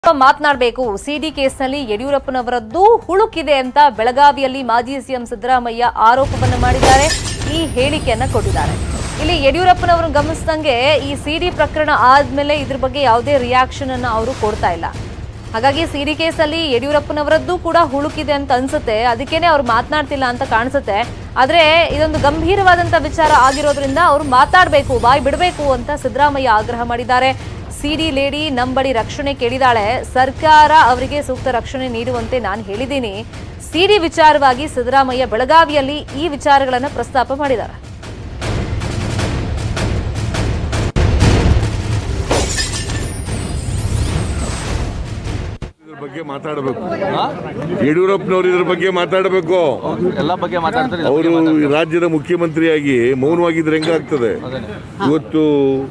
ಮಾತನಾಡಬೇಕು ಸಿಡಿ ಕೇಸ್ನಲ್ಲಿ ಯಡಿಯೂರಪ್ಪನವರದ್ದು ಹುಳುಕಿದೆ ಅಂತ ಬೆಳಗಾವಿಯಲ್ಲಿ ಮಾಜಿ ಸಿಎಂ ಸಿದ್ದರಾಮಯ್ಯ ಆರೋಪವನ್ನು ಮಾಡಿದ್ದಾರೆ ಈ ಹೇಳಿಕೆಯನ್ನ ಕೊಟ್ಟಿದ್ದಾರೆ ಇಲ್ಲಿ ಯಡಿಯೂರಪ್ಪನವರು ಗಮನಿಸಿದಂಗೆ ಈ ಸಿಡಿ ಪ್ರಕರಣ ಆದ್ಮೇಲೆ ಇದ್ರ ಬಗ್ಗೆ ಯಾವುದೇ ರಿಯಾಕ್ಷನ್ ಅನ್ನ ಅವರು ಕೊಡ್ತಾ ಇಲ್ಲ ಹಾಗಾಗಿ ಸಿಡಿ ಕೇಸಲ್ಲಿ ಯಡಿಯೂರಪ್ಪನವರದ್ದು ಕೂಡ ಹುಳುಕಿದೆ ಅಂತ ಅನ್ಸುತ್ತೆ ಅದಕ್ಕೇನೆ ಅವ್ರು ಮಾತನಾಡ್ತಿಲ್ಲ ಅಂತ ಕಾಣಿಸುತ್ತೆ ಆದ್ರೆ ಇದೊಂದು ಗಂಭೀರವಾದಂತ ವಿಚಾರ ಆಗಿರೋದ್ರಿಂದ ಅವ್ರು ಮಾತಾಡಬೇಕು ಬಾಯ್ ಬಿಡಬೇಕು ಅಂತ ಸಿದ್ದರಾಮಯ್ಯ ಆಗ್ರಹ ಮಾಡಿದ್ದಾರೆ ಸಿಡಿ ಲೇಡಿ ನಂಬಳಿ ರಕ್ಷಣೆ ಕೇಳಿದಾಳೆ ಸರ್ಕಾರ ಅವರಿಗೆ ಸೂಕ್ತ ರಕ್ಷಣೆ ನೀಡುವಂತೆ ನಾನು ಹೇಳಿದ್ದೀನಿ ಸಿಡಿ ವಿಚಾರವಾಗಿ ಸಿದ್ದರಾಮಯ್ಯ ಬೆಳಗಾವಿಯಲ್ಲಿ ಈ ವಿಚಾರಗಳನ್ನು ಪ್ರಸ್ತಾಪ ಮಾಡಿದ್ದಾರೆ ಇದ್ರ ಬಗ್ಗೆ ಮಾತಾಡಬೇಕು ಯಡಿಯೂರಪ್ಪನವರು ಇದ್ರ ಬಗ್ಗೆ ಮಾತಾಡಬೇಕು ಎಲ್ಲ ಬಗ್ಗೆ ಮಾತಾಡ್ತಾರೆ ಇದ್ರ ಅವರು ಬಗ್ಗೆ ಮಾತಾಡ್ತಾರೆ. ರಾಜ್ಯದ ಮುಖ್ಯಮಂತ್ರಿಯಾಗಿ ಮೌನವಾಗಿದ್ರೆ ಹೆಂಗಾಗ್ತದೆ ಇವತ್ತು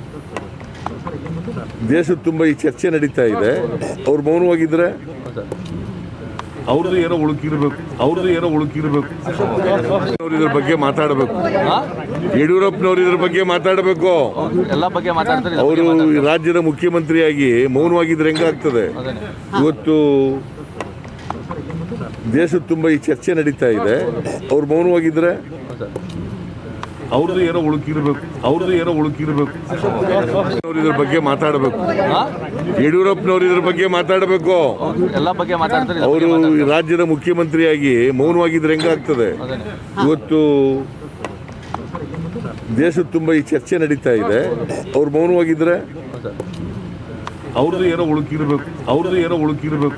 ದೇಶದ ತುಂಬ ಈ ಚರ್ಚೆ ನಡೀತಾ ಇದೆ ಅವ್ರು ಮೌನವಾಗಿದ್ರೆ ಅವ್ರದ್ದು ಏನೋ ಉಳುಕಿರ್ಬೇಕು ಅವ್ರದ್ದು ಏನೋ ಉಳುಕಿರ್ಬೇಕು ಅವ್ರು ಇದ್ರ ಬಗ್ಗೆ ಮಾತಾಡಬೇಕು ಹಾ? ಯಡಿಯೂರಪ್ಪನವರು ಇದ್ರ ಬಗ್ಗೆ ಮಾತಾಡಬೇಕು ಎಲ್ಲ ಬಗ್ಗೆ ಮಾತಾಡ್ತಾರೆ ಇದ್ರ ಅವರು ಬಗ್ಗೆ ಮಾತಾಡ್ತಾರೆ. ರಾಜ್ಯದ ಮುಖ್ಯಮಂತ್ರಿಯಾಗಿ ಮೌನವಾಗಿದ್ರೆ ಹೆಂಗಾಗ್ತದೆ ಇವತ್ತು ದೇಶದ ತುಂಬ ಈ ಚರ್ಚೆ ನಡೀತಾ ಇದೆ ಅವ್ರು ಮೌನವಾಗಿದ್ರೆ ಅವ್ರದ್ದು ಏನೋ ಉಳುಕಿರ್ಬೇಕು ಅವ್ರದ್ದು ಏನೋ ಉಳುಕಿರ್ಬೇಕು ಅವ್ರು ಇದ್ರ ಬಗ್ಗೆ ಮಾತಾಡಬೇಕು ಹಾ? ಯಡಿಯೂರಪ್ಪನವರು ಇದ್ರ ಬಗ್ಗೆ ಮಾತಾಡಬೇಕು ಎಲ್ಲ ಬಗ್ಗೆ ಮಾತಾಡ್ತಾರೆ ಇದ್ರ ಅವರು ಬಗ್ಗೆ ಮಾತಾಡ್ತಾರೆ. ರಾಜ್ಯದ ಮುಖ್ಯಮಂತ್ರಿಯಾಗಿ ಮೌನವಾಗಿದ್ರೆ ಹೆಂಗಾಗ್ತದೆ ಇವತ್ತು ದೇಶದ ತುಂಬ ಈ ಚರ್ಚೆ ನಡೀತಾ ಇದೆ ಅವ್ರು ಮೌನವಾಗಿದ್ರೆ ಅವ್ರದ್ದು ಏನೋ ಉಳುಕಿರ್ಬೇಕು ಅವ್ರದ್ದು ಏನೋ ಉಳುಕಿರ್ಬೇಕು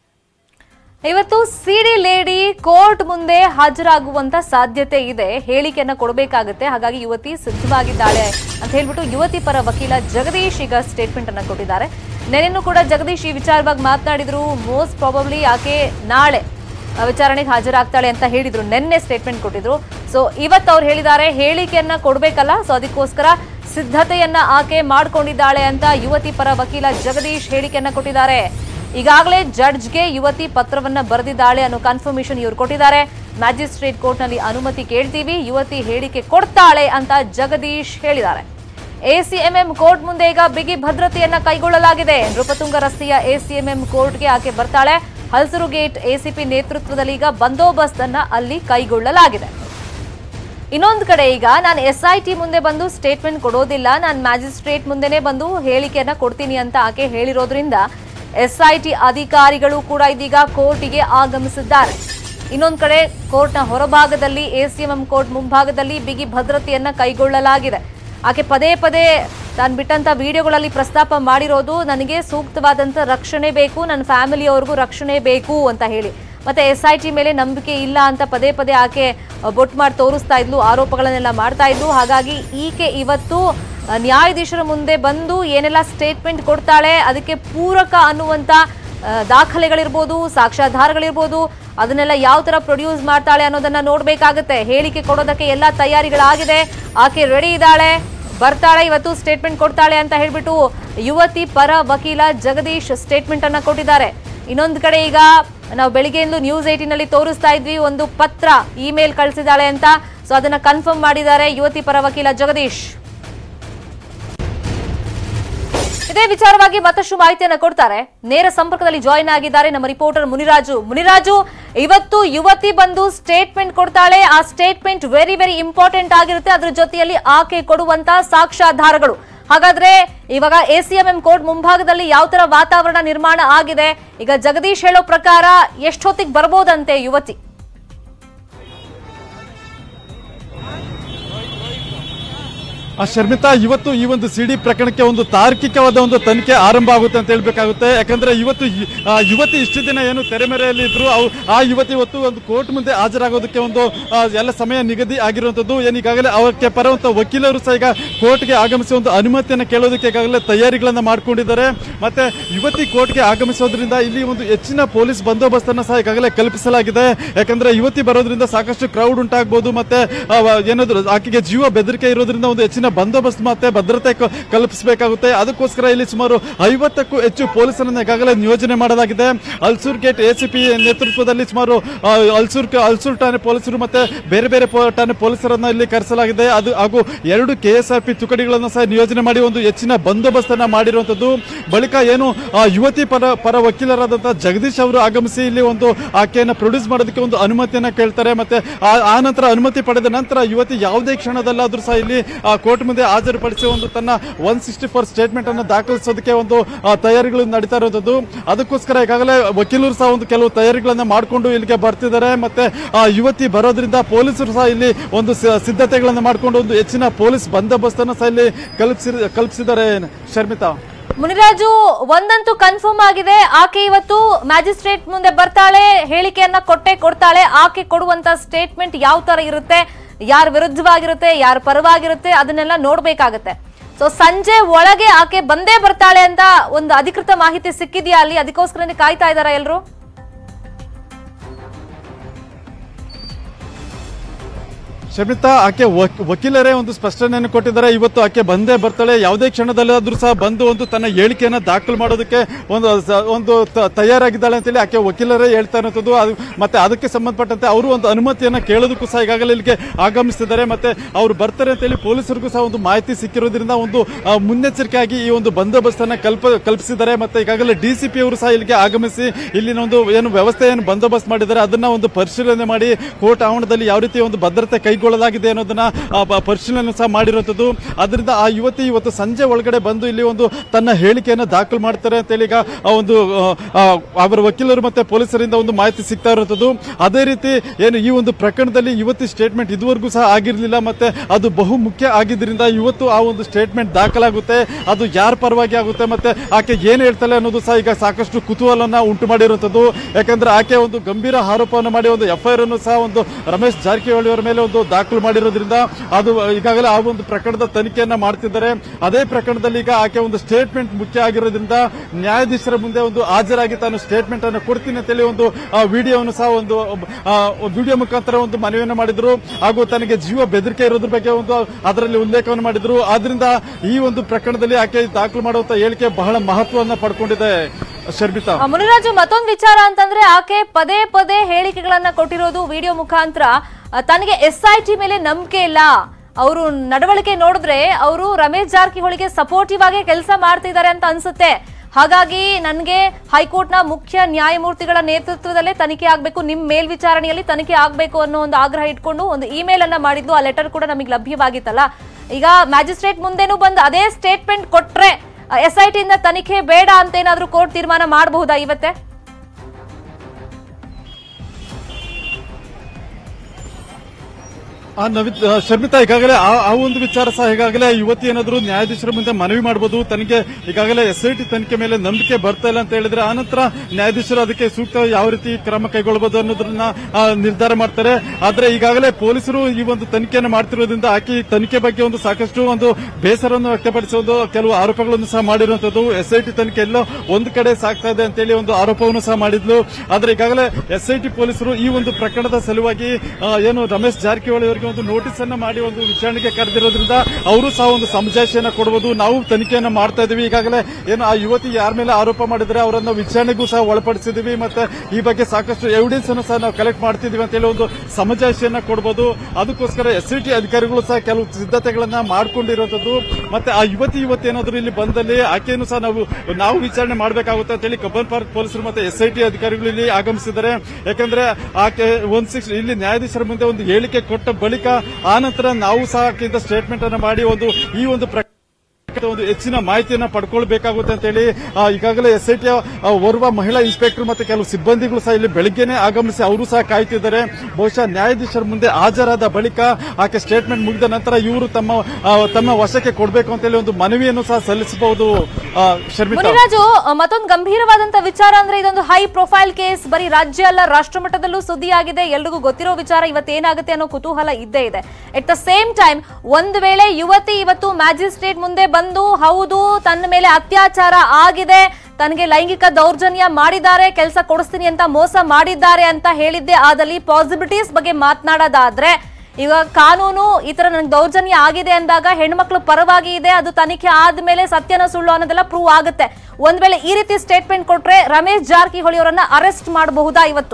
ಇವತ್ತು ಸಿಡಿ ಲೇಡಿ ಕೋರ್ಟ್ ಮುಂದೆ ಹಾಜರಾಗುವಂತ ಸಾಧ್ಯತೆ ಇದೆ ಹೇಳಿಕೆಯನ್ನ ಕೊಡಬೇಕಾಗುತ್ತೆ ಹಾಗಾಗಿ ಯುವತಿ ಸಿದ್ಧವಾಗಿದ್ದಾಳೆ ಅಂತ ಹೇಳ್ಬಿಟ್ಟು ಯುವತಿ ಪರ ವಕೀಲ ಜಗದೀಶ್ ಈಗ ಸ್ಟೇಟ್ಮೆಂಟ್ ಅನ್ನ ಕೊಟ್ಟಿದ್ದಾರೆ ನೆನೆನೂ ಕೂಡ ಜಗದೀಶ್ ಈ ವಿಚಾರವಾಗಿ ಮಾತನಾಡಿದ್ರು ಮೋಸ್ಟ್ ಪ್ರಾಬಬ್ಲಿ ಆಕೆ ನಾಳೆ ಆ, ವಿಚಾರಣೆಗೆ ಹಾಜರಾಗ್ತಾಳೆ ಅಂತ ಹೇಳಿದ್ರು ನಿನ್ನೆ ಸ್ಟೇಟ್ಮೆಂಟ್ ಕೊಟ್ಟಿದ್ರು ಸೊ ಇವತ್ತು ಅವ್ರು ಹೇಳಿದ್ದಾರೆ ಹೇಳಿಕೆಯನ್ನ ಕೊಡ್ಬೇಕಲ್ಲ ಸೊ ಅದಕ್ಕೋಸ್ಕರ ಸಿದ್ಧತೆಯನ್ನ ಆಕೆ ಮಾಡ್ಕೊಂಡಿದ್ದಾಳೆ ಅಂತ ಯುವತಿ ಪರ ವಕೀಲ ಜಗದೀಶ್ ಹೇಳಿಕೆಯನ್ನ ಕೊಟ್ಟಿದ್ದಾರೆ ಈಗಾಗಲೇ ಜಡ್ಜ್ಗೆ ಯುವತಿ ಪತ್ರವನ್ನ ಬರೆದಿದ್ದಾಳೆ ಅನ್ನೋ ಕನ್ಫರ್ಮೇಶನ್ ಇವ್ರು ಕೊಟ್ಟಿದ್ದಾರೆ ಮ್ಯಾಜಿಸ್ಟ್ರೇಟ್ ಕೋರ್ಟ್ನಲ್ಲಿ ಅನುಮತಿ ಕೇಳ್ತೀವಿ ಯುವತಿ ಹೇಳಿಕೆ ಕೊಡ್ತಾಳೆ ಅಂತ ಜಗದೀಶ್ ಹೇಳಿದ್ದಾರೆ ಎಸಿಎಂಎಂ ಕೋರ್ಟ್ ಮುಂದೆ ಈಗ ಬಿಗಿ ಭದ್ರತೆಯನ್ನ ಕೈಗೊಳ್ಳಲಾಗಿದೆ ನೃಪತುಂಗ ರಸ್ತೆಯ ಎಸಿಎಂಎಂ ಕೋರ್ಟ್ಗೆ ಆಕೆ ಬರ್ತಾಳೆ ಹಲಸರು ಗೇಟ್ ಎಸಿಪಿ ನೇತೃತ್ವದಲ್ಲಿ ಈಗ ಬಂದೋಬಸ್ತ್ ಅನ್ನ ಅಲ್ಲಿ ಕೈಗೊಳ್ಳಲಾಗಿದೆ ಇನ್ನೊಂದು ಕಡೆ ಈಗ ನಾನು ಎಸ್ ಐ ಟಿ ಮುಂದೆ ಬಂದು ಸ್ಟೇಟ್ಮೆಂಟ್ ಕೊಡೋದಿಲ್ಲ ನಾನು ಮ್ಯಾಜಿಸ್ಟ್ರೇಟ್ ಮುಂದೆನೆ ಬಂದು ಹೇಳಿಕೆಯನ್ನ ಕೊಡ್ತೀನಿ ಅಂತ ಆಕೆ ಹೇಳಿರೋದ್ರಿಂದ ಎಸ್ ಐ ಟಿ ಅಧಿಕಾರಿಗಳು ಕೂಡ ಇದೀಗ ಕೋರ್ಟಿಗೆ ಆಗಮಿಸಿದ್ದಾರೆ ಇನ್ನೊಂದು ಕಡೆ ಕೋರ್ಟ್ನ ಹೊರಭಾಗದಲ್ಲಿ ಎಸಿಎಂಎಂ ಕೋರ್ಟ್ ಮುಂಭಾಗದಲ್ಲಿ ಬಿಗಿ ಭದ್ರತೆಯನ್ನ ಕೈಗೊಳ್ಳಲಾಗಿದೆ ಆಕೆ ಪದೇ ಪದೇ ತಾನು ಬಿಟ್ಟಂತ ವಿಡಿಯೋಗಳಲ್ಲಿ ಪ್ರಸ್ತಾಪ ಮಾಡಿರೋದು ನನಗೆ ಸೂಕ್ತವಾದಂತ ರಕ್ಷಣೆ ಬೇಕು ನನ್ನ ಫ್ಯಾಮಿಲಿಯವ್ರಿಗೂ ರಕ್ಷಣೆ ಬೇಕು ಅಂತ ಹೇಳಿ ಮತ್ತೆ ಎಸ್ ಐ ಟಿ ಮೇಲೆ ನಂಬಿಕೆ ಇಲ್ಲ ಅಂತ ಪದೇ ಪದೇ ಆಕೆ ಬೊಟ್ಟು ಮಾಡಿ ತೋರಿಸ್ತಾ ಇದ್ಲು ಆರೋಪಗಳನ್ನೆಲ್ಲ ಮಾಡ್ತಾ ಇದ್ಲು ಹಾಗಾಗಿ ಈಕೆ ಇವತ್ತು ಆ, ನ್ಯಾಯಾಧೀಶರ ಮುಂದೆ ಬಂದು ಏನೆಲ್ಲ ಸ್ಟೇಟ್ಮೆಂಟ್ ಕೊಡ್ತಾಳೆ ಅದಕ್ಕೆ ಪೂರಕ ಅನ್ನುವಂತ ಆ, ದಾಖಲೆಗಳಿರ್ಬೋದು ಸಾಕ್ಷ್ಯಾಧಾರಗಳಿರ್ಬೋದು ಅದನ್ನೆಲ್ಲ ಯಾವ ತರ ಪ್ರೊಡ್ಯೂಸ್ ಮಾಡ್ತಾಳೆ ಅನ್ನೋದನ್ನ ನೋಡ್ಬೇಕಾಗತ್ತೆ ಹೇಳಿಕೆ ಕೊಡೋದಕ್ಕೆ ಎಲ್ಲ ತಯಾರಿಗಳಾಗಿದೆ ಆಕೆ ರೆಡಿ ಇದ್ದಾಳೆ ಬರ್ತಾಳೆ ಇವತ್ತು ಸ್ಟೇಟ್ಮೆಂಟ್ ಕೊಡ್ತಾಳೆ ಅಂತ ಹೇಳ್ಬಿಟ್ಟು ಯುವತಿ ಪರ ವಕೀಲ ಜಗದೀಶ್ ಸ್ಟೇಟ್ಮೆಂಟ್ ಅನ್ನ ಕೊಟ್ಟಿದ್ದಾರೆ ಇನ್ನೊಂದು ಕಡೆ ಈಗ ನಾವು ಬೆಳಿಗ್ಗೆಯಿಂದ ನ್ಯೂಸ್ ಏಟಿನ್ ಅಲ್ಲಿ ತೋರಿಸ್ತಾ ಇದ್ವಿ ಒಂದು ಪತ್ರ ಇಮೇಲ್ ಕಳಿಸಿದಾಳೆ ಅಂತ ಸೊ ಅದನ್ನ ಕನ್ಫರ್ಮ್ ಮಾಡಿದ್ದಾರೆ ಯುವತಿ ಪರ ವಕೀಲ ಜಗದೀಶ್ ಇದೇ ವಿಚಾರವಾಗಿ ಮತ್ತಷ್ಟು ಮಾಹಿತಿಯನ್ನ ಕೊಡ್ತಾರೆ ನೇರ ಸಂಪರ್ಕದಲ್ಲಿ ಜಾಯಿನ್ ಆಗಿದ್ದಾರೆ ನಮ್ಮ ರಿಪೋರ್ಟರ್ ಮುನಿರಾಜು ಮುನಿರಾಜು ಇವತ್ತು ಯುವತಿ ಬಂದು ಸ್ಟೇಟ್ಮೆಂಟ್ ಕೊಡ್ತಾಳೆ ಆ ಸ್ಟೇಟ್ಮೆಂಟ್ ವೆರಿ ವೆರಿ ಇಂಪಾರ್ಟೆಂಟ್ ಆಗಿರುತ್ತೆ ಅದ್ರ ಜೊತೆಯಲ್ಲಿ ಆಕೆ ಕೊಡುವಂತ ಸಾಕ್ಷ್ಯಾಧಾರಗಳು ಹಾಗಾದ್ರೆ ಇವಾಗ ಎಸಿಎಂಎಂ ಕೋರ್ಟ್ ಮುಂಭಾಗದಲ್ಲಿ ಯಾವ ತರ ವಾತಾವರಣ ನಿರ್ಮಾಣ ಆಗಿದೆ ಈಗ ಜಗದೀಶ್ ಹೇಳೋ ಪ್ರಕಾರ ಎಷ್ಟೊತ್ತಿಗೆ ಬರ್ಬೋದಂತೆ ಯುವತಿ ಆ ಶರ್ಮಿತಾ ಇವತ್ತು ಈ ಒಂದು ಸಿಡಿ ಪ್ರಕರಣಕ್ಕೆ ಒಂದು ತಾರ್ಕಿಕವಾದ ಒಂದು ತನಿಖೆ ಆರಂಭ ಆಗುತ್ತೆ ಅಂತ ಹೇಳ್ಬೇಕಾಗುತ್ತೆ ಯಾಕಂದ್ರೆ ಇವತ್ತು ಈ- ಆ ಯುವತಿ ಇಷ್ಟು ದಿನ ಏನು ತೆರೆಮೆರೆಯಲ್ಲಿ ಇದ್ರು ಅವು ಆ ಯುವತಿ ಇವತ್ತು ಒಂದು ಕೋರ್ಟ್ ಮುಂದೆ ಹಾಜರಾಗೋದಕ್ಕೆ ಒಂದು ಆ, ಎಲ್ಲ ಸಮಯ ನಿಗದಿ ಆಗಿರುವಂತದ್ದು ಏನು ಈಗಾಗಲೇ ಅವಕ್ಕೆ ಪರವಂತ ವಕೀಲರು ಸಹ ಈಗ ಕೋರ್ಟ್ಗೆ ಆಗಮಿಸಿ ಒಂದು ಅನುಮತಿಯನ್ನು ಕೇಳೋದಕ್ಕೆ ಈಗಾಗಲೇ ತಯಾರಿಗಳನ್ನ ಮಾಡ್ಕೊಂಡಿದ್ದಾರೆ ಮತ್ತೆ ಯುವತಿ ಕೋರ್ಟ್ಗೆ ಆಗಮಿಸೋದ್ರಿಂದ ಇಲ್ಲಿ ಒಂದು ಹೆಚ್ಚಿನ ಪೊಲೀಸ್ ಬಂದೋಬಸ್ತನ್ನು ಸಹ ಈಗಾಗಲೇ ಕಲ್ಪಿಸಲಾಗಿದೆ ಯಾಕಂದ್ರೆ ಯುವತಿ ಬರೋದ್ರಿಂದ ಸಾಕಷ್ಟು ಕ್ರೌಡ್ ಉಂಟಾಗಬಹುದು ಮತ್ತೆ ಆ, ವ- ಏನಾದ್ರು ಆಕೆಗೆ ಜೀವ ಬೆದರಿಕೆ ಇರೋದ್ರಿಂದ ಒಂದು ಹೆಚ್ಚಿನ ಬಂದೋಬಸ್ತ್ ಮತ್ತೆ ಭದ್ರತೆ ಕ- ಕಲ್ಪಿಸಬೇಕಾಗುತ್ತೆ ಅದಕ್ಕೋಸ್ಕರ ಇಲ್ಲಿ ಸುಮಾರು ಐವತ್ತಕ್ಕೂ ಹೆಚ್ಚು ಪೊಲೀಸರನ್ನ ಈಗಾಗಲೇ ನಿಯೋಜನೆ ಮಾಡಲಾಗಿದೆ ಅಲ್ಸೂರ್ ಗೇಟ್ ಎಸಿಪಿ ನೇತೃತ್ವದಲ್ಲಿ ಸುಮಾರು ಆ, ಅಲ್ಸೂರ್ ಅಲ್ಸೂರ್ ಠಾಣೆ ಪೊಲೀಸರು ಮತ್ತೆ ಬೇರೆ ಬೇರೆ ಪೊ- ಠಾಣೆ ಪೊಲೀಸರನ್ನ ಇಲ್ಲಿ ಕರೆಸಲಾಗಿದೆ ಅದು ಹಾಗೂ ಎರಡು ಕೆ ಎಸ್ ಆರ್ ಪಿ ತುಕಡಿಗಳನ್ನು ಸಹ ನಿಯೋಜನೆ ಮಾಡಿ ಒಂದು ಹೆಚ್ಚಿನ ಬಂದೋಬಸ್ತ್ ಅನ್ನ ಮಾಡಿರುವಂತದ್ದು ಬಳಿಕ ಏನು ಆ, ಯುವತಿ ಪರ ಪರ ವಕೀಲರಾದಂತಹ ಜಗದೀಶ್ ಅವರು ಆಗಮಿಸಿ ಇಲ್ಲಿ ಒಂದು ಆಕೆಯನ್ನ ಪ್ರೊಡ್ಯೂಸ್ ಮಾಡೋದಕ್ಕೆ ಒಂದು ಅನುಮತಿಯನ್ನ ಕೇಳ್ತಾರೆ ಮತ್ತೆ ಆ- ಆ ನಂತರ ಅನುಮತಿ ಪಡೆದ ನಂತರ ಯುವತಿ ಯಾವುದೇ ಕ್ಷಣದಲ್ಲಾದ್ರೂ ಸಹ ಇಲ್ಲಿ ಕೋರ್ಟ್ ಮುಂದೆ ಹಾಜರುಪಡಿಸಿ ಒಂದು ತನ್ನ ಒನ್ ಸಿಕ್ಸ್ಟಿ ಫೋರ್ ಸ್ಟೇಟ್ಮೆಂಟ್ ಅನ್ನು ದಾಖಲಿಸೋದಕ್ಕೆ ಒಂದು ಆ, ತಯಾರಿಗಳು ನಡೀತಾ ಇರುವಂತದ್ದು ಅದಕ್ಕೋಸ್ಕರ ಈಗಾಗಲೇ ವಕೀಲರು ಸಹ ಒಂದು ಕೆಲವು ತಯಾರಿಗಳನ್ನ ಮಾಡಿಕೊಂಡು ಇಲ್ಲಿಗೆ ಬರ್ತಿದ್ದಾರೆ ಮತ್ತೆ ಆ ಯುವತಿ ಬರೋದ್ರಿಂದ ಪೊಲೀಸರು ಸಹ ಇಲ್ಲಿ ಒಂದು ಸ- ಸಿದ್ಧತೆಗಳನ್ನ ಮಾಡಿಕೊಂಡು ಒಂದು ಹೆಚ್ಚಿನ ಪೊಲೀಸ್ ಬಂದೋಬಸ್ತ್ ಅನ್ನು ಸಹ ಇಲ್ಲಿ ಕಲ್ಪಿಸಿ ಕಲ್ಪಿಸಿದ್ದಾರೆ ಶರ್ಮಿತಾ ಮುನಿರಾಜು ಒಂದಂತೂ ಕನ್ಫರ್ಮ್ ಆಗಿದೆ ಆಕೆ ಇವತ್ತು ಮ್ಯಾಜಿಸ್ಟ್ರೇಟ್ ಮುಂದೆ ಬರ್ತಾಳೆ ಹೇಳಿಕೆಯನ್ನ ಕೊಟ್ಟೆ ಕೊಡ್ತಾಳೆ ಆಕೆ ಕೊಡುವಂತ ಸ್ಟೇಟ್ಮೆಂಟ್ ಯಾವ ತರ ಇರುತ್ತೆ ಯಾರ ವಿರುದ್ಧವಾಗಿರುತ್ತೆ ಯಾರ ಪರವಾಗಿರುತ್ತೆ ಅದನ್ನೆಲ್ಲ ನೋಡ್ಬೇಕಾಗತ್ತೆ ಸೊ ಸಂಜೆ ಒಳಗೆ ಆಕೆ ಬಂದೇ ಬರ್ತಾಳೆ ಅಂತ ಒಂದು ಅಧಿಕೃತ ಮಾಹಿತಿ ಸಿಕ್ಕಿದ್ಯಾ ಅಲ್ಲಿ ಅದಕ್ಕೋಸ್ಕರನೇ ಕಾಯ್ತಾ ಇದಾರ ಎಲ್ರು ಶಮಿತಾ ಆಕೆ ವಕ್- ವಕೀಲರೇ ಒಂದು ಸ್ಪಷ್ಟನೆಯನ್ನು ಕೊಟ್ಟಿದ್ದಾರೆ ಇವತ್ತು ಆಕೆ ಬಂದೇ ಬರ್ತಾಳೆ ಯಾವುದೇ ಕ್ಷಣದಲ್ಲಾದ್ರೂ ಸಹ ಬಂದು ಒಂದು ತನ್ನ ಹೇಳಿಕೆಯನ್ನ ದಾಖಲು ಮಾಡೋದಕ್ಕೆ ಒಂದು ಸ- ಒಂದು ತ- ತಯಾರಾಗಿದ್ದಾಳೆ ಅಂತೇಳಿ ಆಕೆ ವಕೀಲರೇ ಹೇಳ್ತಾ ಇರುವಂತದ್ದು ಅದು ಮತ್ತೆ ಅದಕ್ಕೆ ಸಂಬಂಧಪಟ್ಟಂತೆ ಅವರು ಒಂದು ಅನುಮತಿಯನ್ನ ಕೇಳೋದಕ್ಕೂ ಸಹ ಈಗಾಗಲೇ ಇಲ್ಲಿಗೆ ಆಗಮಿಸ್ತಿದ್ದಾರೆ ಮತ್ತೆ ಅವರು ಬರ್ತಾರೆ ಅಂತೇಳಿ ಪೊಲೀಸರಿಗೂ ಸಹ ಒಂದು ಮಾಹಿತಿ ಸಿಕ್ಕಿರೋದ್ರಿಂದ ಒಂದು ಆ, ಮುನ್ನೆಚ್ಚರಿಕೆಯಾಗಿ ಈ ಒಂದು ಬಂದೋಬಸ್ತ್ ಅನ್ನ ಕಲ್ಪ ಕಲ್ಪಿಸಿದ್ದಾರೆ ಮತ್ತೆ ಈಗಾಗಲೇ ಡಿಸಿಪಿ ಅವರು ಸಹ ಇಲ್ಲಿಗೆ ಆಗಮಿಸಿ ಇಲ್ಲಿನ ಒಂದು ಏನು ವ್ಯವಸ್ಥೆ ಏನು ಬಂದೋಬಸ್ತ್ ಮಾಡಿದ್ದಾರೆ ಅದನ್ನ ಒಂದು ಪರಿಶೀಲನೆ ಮಾಡಿ ಕೋರ್ಟ್ ಆವರಣದಲ್ಲಿ ಯಾವ ರೀತಿ ಒಂದು ಭದ್ರತೆ ಕೈಗೊಳ್ಳಲಾಗಿದೆ ಅನ್ನೋದನ್ನ ಆ, ಪ- ಪರಿಶೀಲನೆ ಸಹ ಮಾಡಿರುವಂತದ್ದು ಅದರಿಂದ ಆ ಯುವತಿ ಇವತ್ತು ಸಂಜೆ ಒಳಗಡೆ ಬಂದು ಇಲ್ಲಿ ಒಂದು ತನ್ನ ಹೇಳಿಕೆಯನ್ನು ದಾಖಲು ಮಾಡ್ತಾರೆ ಅಂತೇಳಿ ಈಗ ಆ ಒಂದು ಆ, ಆ, ಅವರ ವಕೀಲರು ಮತ್ತೆ ಪೊಲೀಸರಿಂದ ಒಂದು ಮಾಹಿತಿ ಸಿಗ್ತಾ ಇರುವಂತದ್ದು ಅದೇ ರೀತಿ ಏನು ಈ ಒಂದು ಪ್ರಕರಣದಲ್ಲಿ ಯುವತಿ ಸ್ಟೇಟ್ಮೆಂಟ್ ಇದುವರೆಗೂ ಸಹ ಆಗಿರಲಿಲ್ಲ ಮತ್ತೆ ಅದು ಬಹು ಮುಖ್ಯ ಆಗಿದ್ದರಿಂದ ಇವತ್ತು ಆ ಒಂದು ಸ್ಟೇಟ್ಮೆಂಟ್ ದಾಖಲಾಗುತ್ತೆ ಅದು ಯಾರ ಪರವಾಗಿ ಆಗುತ್ತೆ ಮತ್ತೆ ಆಕೆ ಏನ್ ಹೇಳ್ತಾಳೆ ಅನ್ನೋದು ಸಹ ಈಗ ಸಾಕಷ್ಟು ಕುತೂಹಲನ ಉಂಟು ಮಾಡಿರುವಂತದ್ದು ಯಾಕಂದ್ರೆ ಆಕೆ ಒಂದು ಗಂಭೀರ ಆರೋಪವನ್ನು ಮಾಡಿ ಒಂದು ಎಫ್ಐಆರ್ ಅನ್ನು ಸಹ ಒಂದು ರಮೇಶ್ ಜಾರಕಿಹೊಳಿ ಅವರ ಮೇಲೆ ಒಂದು ದಾಖಲು ಮಾಡಿರೋದ್ರಿಂದ ಅದು ಈಗಾಗಲೇ ಆ ಒಂದು ಪ್ರಕರಣದ ತನಿಖೆಯನ್ನ ಮಾಡ್ತಿದ್ದಾರೆ ಅದೇ ಪ್ರಕರಣದಲ್ಲಿ ಈಗ ಆಕೆ ಒಂದು ಸ್ಟೇಟ್ಮೆಂಟ್ ಮುಖ್ಯ ಆಗಿರೋದ್ರಿಂದ ನ್ಯಾಯಾಧೀಶರ ಮುಂದೆ ಒಂದು ಹಾಜರಾಗಿ ತಾನು ಸ್ಟೇಟ್ಮೆಂಟ್ ಅನ್ನು ಕೊಡ್ತೀನಿ ಅಂತೇಳಿ ಒಂದು ವಿಡಿಯೋವನ್ನು ಸಹ ಒಂದು ವಿಡಿಯೋ ಮುಖಾಂತರ ಒಂದು ಮನವಿಯನ್ನು ಮಾಡಿದ್ರು ಹಾಗೂ ತನಗೆ ಜೀವ ಬೆದರಿಕೆ ಇರೋದ್ರ ಬಗ್ಗೆ ಒಂದು ಅದರಲ್ಲಿ ಉಲ್ಲೇಖವನ್ನು ಮಾಡಿದ್ರು ಆದ್ರಿಂದ ಈ ಒಂದು ಪ್ರಕರಣದಲ್ಲಿ ಆಕೆ ದಾಖಲು ಮಾಡುವಂತ ಹೇಳಿಕೆ ಬಹಳ ಮಹತ್ವವನ್ನು ಪಡ್ಕೊಂಡಿದೆ ಶರ್ಮಿತಾ ಆ, ಮುನಿರಾಜು ಮತ್ತೊಂದು ವಿಚಾರ ಅಂತಂದ್ರೆ ಆಕೆ ಪದೇ ಪದೇ ಹೇಳಿಕೆಗಳನ್ನ ಕೊಟ್ಟಿರೋದು ವಿಡಿಯೋ ಮುಖಾಂತರ ಆ, ತನಗೆ ಎಸ್ ಐ ಟಿ ಮೇಲೆ ನಂಬಿಕೆ ಇಲ್ಲ ಅವರು ನಡವಳಿಕೆ ನೋಡಿದ್ರೆ ಅವರು ರಮೇಶ್ ಜಾರಕಿಹೊಳಿಗೆ ಸಪೋರ್ಟಿವ್ ಆಗಿ ಕೆಲಸ ಮಾಡ್ತಿದ್ದಾರೆ ಅಂತ ಅನ್ಸುತ್ತೆ ಹಾಗಾಗಿ ನನಗೆ ಹೈಕೋರ್ಟ್ನ ಮುಖ್ಯ ನ್ಯಾಯಮೂರ್ತಿಗಳ ನೇತೃತ್ವದಲ್ಲೇ ತನಿಖೆ ಆಗಬೇಕು ನಿಮ್ಮ ಮೇಲ್ವಿಚಾರಣೆಯಲ್ಲಿ ತನಿಖೆ ಆಗಬೇಕು ಅನ್ನೋ ಒಂದು ಆಗ್ರಹ ಇಟ್ಕೊಂಡು ಒಂದು ಇಮೇಲ್ ಅನ್ನ ಮಾಡಿದ್ದು ಆ ಲೆಟರ್ ಕೂಡ ನಮಗೆ ಲಭ್ಯವಾಗಿತ್ತಲ್ಲ ಈಗ ಮ್ಯಾಜಿಸ್ಟ್ರೇಟ್ ಮುಂದೆನೂ ಬಂದು ಅದೇ ಸ್ಟೇಟ್ಮೆಂಟ್ ಕೊಟ್ರೆ ಎಸ್ ಐ ಟಿಯಿಂದ ತನಿಖೆ ಬೇಡ ಅಂತ ಏನಾದ್ರೂ ಕೋರ್ಟ್ ತೀರ್ಮಾನ ಮಾಡಬಹುದಾ ಇವತ್ತೇ ಆ ನವಿ ಆ, ಶರ್ಮಿತಾ ಈಗಾಗಲೇ ಆ ಆ ಒಂದು ವಿಚಾರ ಸಹ ಈಗಾಗಲೇ ಯುವತಿ ಏನಾದ್ರು ನ್ಯಾಯಾಧೀಶರ ಮುಂದೆ ಮನವಿ ಮಾಡಬಹುದು ತನಗೆ ಈಗಾಗಲೇ ಎಸ್ ಐ ಟಿ ತನಿಖೆ ಮೇಲೆ ನಂಬಿಕೆ ಬರ್ತಾ ಇಲ್ಲ ಅಂತ ಹೇಳಿದ್ರೆ ಆನಂತರ ನ್ಯಾಯಾಧೀಶರು ಅದಕ್ಕೆ ಸೂಕ್ತ ಯಾವ ರೀತಿ ಕ್ರಮ ಕೈಗೊಳ್ಳಬಹುದು ಅನ್ನೋದನ್ನ ಆ, ನಿರ್ಧಾರ ಮಾಡ್ತಾರೆ ಆದ್ರೆ ಈಗಾಗಲೇ ಪೊಲೀಸರು ಈ ಒಂದು ತನಿಖೆಯನ್ನು ಮಾಡ್ತಿರೋದ್ರಿಂದ ಆಕೆ ಈ ತನಿಖೆ ಬಗ್ಗೆ ಒಂದು ಸಾಕಷ್ಟು ಒಂದು ಬೇಸರವನ್ನು ವ್ಯಕ್ತಪಡಿಸಿ ಒಂದು ಕೆಲವು ಆರೋಪಗಳನ್ನು ಸಹ ಮಾಡಿರುವಂತದ್ದು ಎಸ್ ಐ ಟಿ ತನಿಖೆ ಎಲ್ಲೋ ಒಂದು ಕಡೆ ಸಾಗ್ತಾ ಇದೆ ಅಂತೇಳಿ ಒಂದು ಆರೋಪವನ್ನು ಸಹ ಮಾಡಿದ್ಲು ಆದ್ರೆ ಈಗಾಗಲೇ ಎಸ್ ಐ ಟಿ ಪೊಲೀಸರು ಈ ಒಂದು ಪ್ರಕರಣದ ಸಲುವಾಗಿ ಆ, ಏನು ರಮೇಶ್ ಜಾರಕಿಹೊಳಿ ಅವರಿಗೆ ಒಂದು ನೋಟಿಸ್ ಅನ್ನ ಮಾಡಿ ಒಂದು ವಿಚಾರಣೆಗೆ ಕರೆದಿರೋದ್ರಿಂದ ಅವರು ಸಹ ಒಂದು ಸಮಜಾಯಿಷಿಯನ್ನ ಕೊಡಬಹುದು ನಾವು ತನಿಖೆಯನ್ನ ಮಾಡ್ತಾ ಇದೀವಿ ಈಗಾಗಲೇ ಏನು ಆ ಯುವತಿ ಯಾರ ಮೇಲೆ ಆರೋಪ ಮಾಡಿದ್ರೆ ಅವರನ್ನ ವಿಚಾರಣೆಗೂ ಸಹ ಒಳಪಡಿಸಿದೀವಿ ಮತ್ತೆ ಈ ಬಗ್ಗೆ ಸಾಕಷ್ಟು ಎವಿಡೆನ್ಸ್ ಅನ್ನು ಸಹ ನಾವು ಕಲೆಕ್ಟ್ ಮಾಡ್ತಿದೀವಿ ಅಂತ ಹೇಳಿ ಒಂದು ಸಮಜಾಯಿಷಿಯನ್ನ ಕೊಡಬಹುದು ಅದಕ್ಕೋಸ್ಕರ ಎಸ್ ಟಿ ಅಧಿಕಾರಿಗಳು ಸಹ ಕೆಲವು ಸಿದ್ಧತೆಗಳನ್ನ ಮಾಡ್ಕೊಂಡಿರುವಂತದ್ದು ಮತ್ತೆ ಆ ಯುವತಿ ಯುವತಿ ಏನಾದ್ರು ಇಲ್ಲಿ ಬಂದಲ್ಲಿ ಆಕೆಯನ್ನು ಸಹ ನಾವು ನಾವು ವಿಚಾರಣೆ ಮಾಡಬೇಕಾಗುತ್ತೆ ಅಂತ ಹೇಳಿ ಕಬ್ಬನ್ ಪಾರ್ಕ್ ಪೊಲೀಸರು ಮತ್ತೆ ಎಸ್ ಐ ಟಿ ಅಧಿಕಾರಿಗಳು ಇಲ್ಲಿ ಆಗಮಿಸಿದ್ದಾರೆ ಯಾಕಂದ್ರೆ ಆಕೆ ಒಂದ್ ಸಿಕ್ಸ್ ಇಲ್ಲಿ ನ್ಯಾಯಾಧೀಶರ ಮುಂದೆ ಒಂದು ಹೇಳಿಕೆ ಕೊಟ್ಟ ಬಳಿಕ ಆ ನಂತರ ನಾವು ಸಹ ಆಕೆಯಿಂದ ಸ್ಟೇಟ್ಮೆಂಟ್ ಅನ್ನು ಮಾಡಿ ಒಂದು ಈ ಒಂದು ಪ್ರಕರಣ ಒಂದು ಹೆಚ್ಚಿನ ಮಾಹಿತಿಯನ್ನ ಪಡ್ಕೊಳ್ಬೇಕಾಗುತ್ತೆ ಅಂತ ಹೇಳಿ ಆ, ಈಗಾಗಲೇ ಎಸ್ ಐ ಟಿಯ ಓರ್ವ ಮಹಿಳಾ ಇನ್ಸ್ಪೆಕ್ಟರ್ ಮತ್ತೆ ಕೆಲವು ಸಿಬ್ಬಂದಿಗಳು ಸಹ ಇಲ್ಲಿ ಬೆಳಿಗ್ಗೆನೆ ಆಗಮಿಸಿ ಅವರು ಸಹ ಕಾಯ್ತಿದ್ದಾರೆ ಬಹುಶಃ ನ್ಯಾಯಾಧೀಶರ ಮುಂದೆ ಹಾಜರಾದ ಬಳಿಕ ಆಕೆ ಸ್ಟೇಟ್ಮೆಂಟ್ ಮುಗಿದ ನಂತರ ಇವರು ತಮ್ಮ ಆ, ತಮ್ಮ ವಶಕ್ಕೆ ಕೊಡಬೇಕು ಅಂತ ಹೇಳಿ ಒಂದು ಮನವಿಯನ್ನು ಸಹ ಸಲ್ಲಿಸಬಹುದು ಆ, ಶರ್ಮಿತಾ ಮುನಿರಾಜು ಮತ್ತೊಂದು ಗಂಭೀರವಾದಂತ ವಿಚಾರ ಅಂದ್ರೆ ಇದೊಂದು ಹೈ ಪ್ರೊಫೈಲ್ ಕೇಸ್ ಬರೀ ರಾಜ್ಯ ಅಲ್ಲ ರಾಷ್ಟ್ರ ಮಟ್ಟದಲ್ಲೂ ಸುದ್ದಿ ಆಗಿದೆ ಎಲ್ರಿಗೂ ಗೊತ್ತಿರೋ ವಿಚಾರ ಇವತ್ತೇನಾಗುತ್ತೆ ಅನ್ನೋ ಕುತೂಹಲ ಇದ್ದೇ ಇದೆ ಎಟ್ ದ ಸೇಮ್ ಟೈಮ್ ಒಂದು ವೇಳೆ ಯುವತಿ ಇವತ್ತು ಮ್ಯಾಜಿಸ್ಟ್ರೇಟ್ ಮುಂದೆ ಬಂದು ಹೌದು ತನ್ನ ಮೇಲೆ ಅತ್ಯಾಚಾರ ಆಗಿದೆ ತನಗೆ ಲೈಂಗಿಕ ದೌರ್ಜನ್ಯ ಮಾಡಿದ್ದಾರೆ ಕೆಲಸ ಕೊಡಿಸ್ತೀನಿ ಅಂತ ಮೋಸ ಮಾಡಿದ್ದಾರೆ ಅಂತ ಹೇಳಿದ್ದೆ ಆದಲ್ಲಿ ಪಾಸಿಬಿಲಿಟೀಸ್ ಬಗ್ಗೆ ಮಾತನಾಡೋದಾದ್ರೆ ಈಗ ಕಾನೂನು ಈ ತರ ನನಗೆ ದೌರ್ಜನ್ಯ ಆಗಿದೆ ಅಂದಾಗ ಹೆಣ್ಮಕ್ಳು ಪರವಾಗಿ ಇದೆ ಅದು ತನಿಖೆ ಆದ್ಮೇಲೆ ಸತ್ಯನ ಸುಳ್ಳು ಅನ್ನೋದೆಲ್ಲ ಪ್ರೂವ್ ಆಗುತ್ತೆ ಒಂದ್ ವೇಳೆ ಈ ರೀತಿ ಸ್ಟೇಟ್ಮೆಂಟ್ ಕೊಟ್ರೆ ರಮೇಶ್ ಜಾರಕಿಹೊಳಿ ಅವರನ್ನ ಅರೆಸ್ಟ್ ಮಾಡಬಹುದಾ ಇವತ್ತು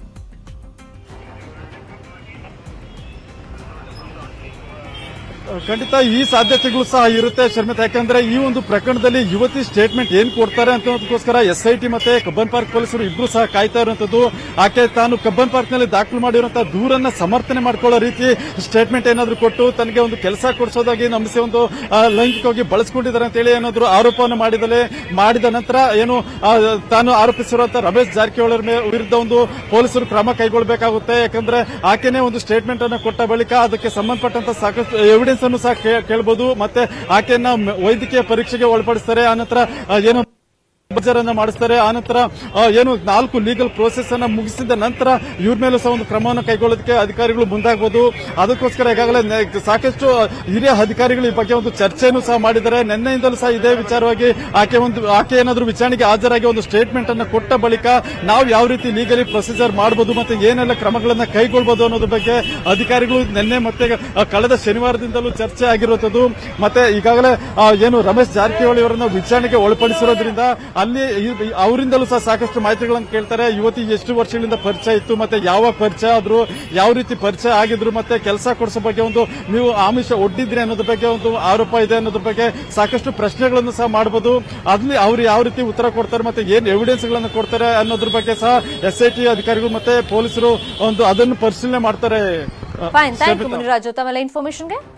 ಖಂಡಿತ ಈ ಸಾಧ್ಯತೆಗಳು ಸಹ ಇರುತ್ತೆ ಶರ್ಮಿತಾ ಯಾಕಂದ್ರೆ ಈ ಒಂದು ಪ್ರಕರಣದಲ್ಲಿ ಯುವತಿ ಸ್ಟೇಟ್ಮೆಂಟ್ ಏನ್ ಕೊಡ್ತಾರೆ ಅನ್ನೋದಕ್ಕೋಸ್ಕರ ಎಸ್ ಐ ಟಿ ಮತ್ತೆ ಕಬ್ಬನ್ ಪಾರ್ಕ್ ಪೊಲೀಸರು ಇಬ್ರು ಸಹ ಕಾಯ್ತಾ ಇರುವಂತದ್ದು ಆಕೆ ತಾನು ಕಬ್ಬನ್ ಪಾರ್ಕ್ ನಲ್ಲಿ ದಾಖಲು ಮಾಡಿರುವಂತಹ ದೂರನ್ನ ಸಮರ್ಥನೆ ಮಾಡ್ಕೊಳ್ಳೋ ರೀತಿ ಸ್ಟೇಟ್ಮೆಂಟ್ ಏನಾದ್ರು ಕೊಟ್ಟು ತನಗೆ ಒಂದು ಕೆಲಸ ಕೊಡಿಸೋದಾಗಿ ನಂಬಿಸಿ ಒಂದು ಆ, ಲೈಂಗಿಕವಾಗಿ ಬಳಸ್ಕೊಂಡಿದ್ದಾರೆ ಅಂತ ಹೇಳಿ ಏನಾದ್ರು ಆರೋಪವನ್ನು ಮಾಡಿದಲೆ ಮಾಡಿದ ನಂತರ ಏನು ಆ, ತಾನು ಆರೋಪಿಸಿರುವಂತಹ ರಮೇಶ್ ಜಾರಕಿಹೊಳಿ ಅವ್ರ ಮೇ- ವಿರುದ್ಧ ಒಂದು ಪೊಲೀಸರು ಕ್ರಮ ಕೈಗೊಳ್ಳಬೇಕಾಗುತ್ತೆ ಯಾಕಂದ್ರೆ ಆಕೆನೇ ಒಂದು ಸ್ಟೇಟ್ಮೆಂಟ್ ಅನ್ನು ಕೊಟ್ಟ ಬಳಿಕ ಅದಕ್ಕೆ ಸಂಬಂಧಪಟ್ಟಂತ ಸಾಕಷ್ಟು ಎವಿಡೆನ್ಸ್ ಅನ್ನು ಸಹ ಕೇ- ಕೇಳಬಹುದು ಮತ್ತೆ ಆಕೆಯನ್ನ ಮ- ವೈದ್ಯಕೀಯ ಪರೀಕ್ಷೆಗೆ ಒಳಪಡಿಸ್ತಾರೆ ಆನಂತರ ಆ, ಏನು ಅನ್ನ ಮಾಡಿಸ್ತಾರೆ ಆನಂತರ ಆ, ಏನು ನಾಲ್ಕು ಲೀಗಲ್ ಪ್ರೋಸೆಸ್ ಅನ್ನ ಮುಗಿಸಿದ ನಂತರ ಇವ್ರ ಮೇಲೂ ಸಹ ಒಂದು ಕ್ರಮವನ್ನು ಕೈಗೊಳ್ಳೋದಕ್ಕೆ ಅಧಿಕಾರಿಗಳು ಮುಂದಾಗಬಹುದು ಅದಕ್ಕೋಸ್ಕರ ಈಗಾಗಲೇ ನೆ- ಸಾಕಷ್ಟು ಹಿರಿಯ ಅಧಿಕಾರಿಗಳು ಈ ಬಗ್ಗೆ ಒಂದು ಚರ್ಚೆಯನ್ನು ಸಹ ಮಾಡಿದ್ದಾರೆ ನಿನ್ನೆಯಿಂದಲೂ ಸಹ ಇದೇ ವಿಚಾರವಾಗಿ ಆಕೆ ಒಂದು ಆಕೆ ಏನಾದರೂ ವಿಚಾರಣೆಗೆ ಹಾಜರಾಗಿ ಒಂದು ಸ್ಟೇಟ್ಮೆಂಟ್ ಅನ್ನು ಕೊಟ್ಟ ಬಳಿಕ ನಾವು ಯಾವ ರೀತಿ ಲೀಗಲಿ ಪ್ರೊಸೀಜರ್ ಮಾಡಬಹುದು ಮತ್ತೆ ಏನೆಲ್ಲ ಕ್ರಮಗಳನ್ನ ಕೈಗೊಳ್ಳಬಹುದು ಅನ್ನೋದ್ರ ಬಗ್ಗೆ ಅಧಿಕಾರಿಗಳು ನಿನ್ನೆ ಮತ್ತೆ ಆ, ಕಳೆದ ಶನಿವಾರದಿಂದಲೂ ಚರ್ಚೆ ಆಗಿರುವಂತದ್ದು ಮತ್ತೆ ಈಗಾಗಲೇ ಆ, ಏನು ರಮೇಶ್ ಜಾರಕಿಹೊಳಿ ಅವರನ್ನ ವಿಚಾರಣೆಗೆ ಒಳಪಡಿಸಿರೋದ್ರಿಂದ ಅಲ್ಲಿ ಈ- ಅವರಿಂದಲೂ ಸಹ ಸಾಕಷ್ಟು ಮಾಹಿತಿಗಳನ್ನು ಕೇಳ್ತಾರೆ ಯುವತಿ ಎಷ್ಟು ವರ್ಷಗಳಿಂದ ಪರಿಚಯ ಇತ್ತು ಮತ್ತೆ ಯಾವಾಗ ಪರಿಚಯ ಆದ್ರು ಯಾವ ರೀತಿ ಪರಿಚಯ ಆಗಿದ್ರು ಮತ್ತೆ ಕೆಲಸ ಕೊಡಿಸೋ ಬಗ್ಗೆ ಒಂದು ನೀವು ಆಮಿಷ ಒಡ್ಡಿದ್ರಿ ಅನ್ನೋದ್ರ ಬಗ್ಗೆ ಒಂದು ಆರೋಪ ಇದೆ ಅನ್ನೋದ್ರ ಬಗ್ಗೆ ಸಾಕಷ್ಟು ಪ್ರಶ್ನೆಗಳನ್ನು ಸಹ ಮಾಡಬಹುದು ಅಲ್ಲಿ ಅವ್ರು ಯಾವ ರೀತಿ ಉತ್ತರ ಕೊಡ್ತಾರೆ ಮತ್ತೆ ಏನ್ ಎವಿಡೆನ್ಸ್ ಗಳನ್ನು ಕೊಡ್ತಾರೆ ಅನ್ನೋದ್ರ ಬಗ್ಗೆ ಸಹ ಎಸ್ ಐ ಟಿ ಅಧಿಕಾರಿಗಳು ಮತ್ತೆ ಪೊಲೀಸರು ಒಂದು ಅದನ್ನು ಪರಿಶೀಲನೆ ಮಾಡ್ತಾರೆ ಆ, fine thank you Sharmita. Muniraju ತಮ್ಮೆಲ್ಲ ಇನ್ಫಾರ್ಮೇಶನ್ಗೆ